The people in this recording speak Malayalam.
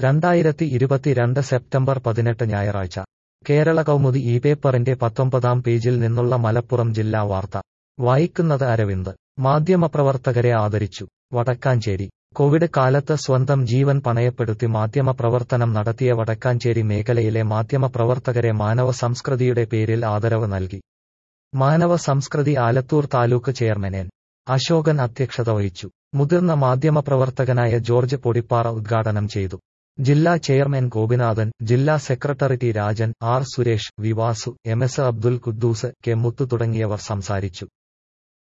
രണ്ടായിരത്തി ഇരുപത്തിരണ്ട് സെപ്റ്റംബർ പതിനെട്ട് ഞായറാഴ്ച കേരള കൗമുദി ഈ പേപ്പറിന്റെ പത്തൊമ്പതാം പേജിൽ നിന്നുള്ള മലപ്പുറം ജില്ലാ വാർത്ത വായിക്കുന്നത് അരവിന്ദ് മാധ്യമപ്രവർത്തകരെ ആദരിച്ചു വടക്കാഞ്ചേരി കോവിഡ് കാലത്ത് സ്വന്തം ജീവൻ പണയപ്പെടുത്തി മാധ്യമപ്രവർത്തനം നടത്തിയ വടക്കാഞ്ചേരി മേഖലയിലെ മാധ്യമപ്രവർത്തകരെ മാനവ സംസ്കൃതിയുടെ പേരിൽ ആദരവ് നൽകി മാനവ സംസ്കൃതി ആലത്തൂർ താലൂക്ക് ചെയർമാൻ എൻ അശോകൻ അധ്യക്ഷത വഹിച്ചു മുതിർന്ന മാധ്യമപ്രവർത്തകനായ ജോർജ് പൊടിപ്പാറ ഉദ്ഘാടനം ചെയ്തു ജില്ലാ ചെയർമാൻ ഗോപിനാഥൻ ജില്ലാ secretary T Rajan R Suresh Vivasu M S Abdul Khuddus K Muthu തുടങ്ങിയവർ സംസാരിച്ചു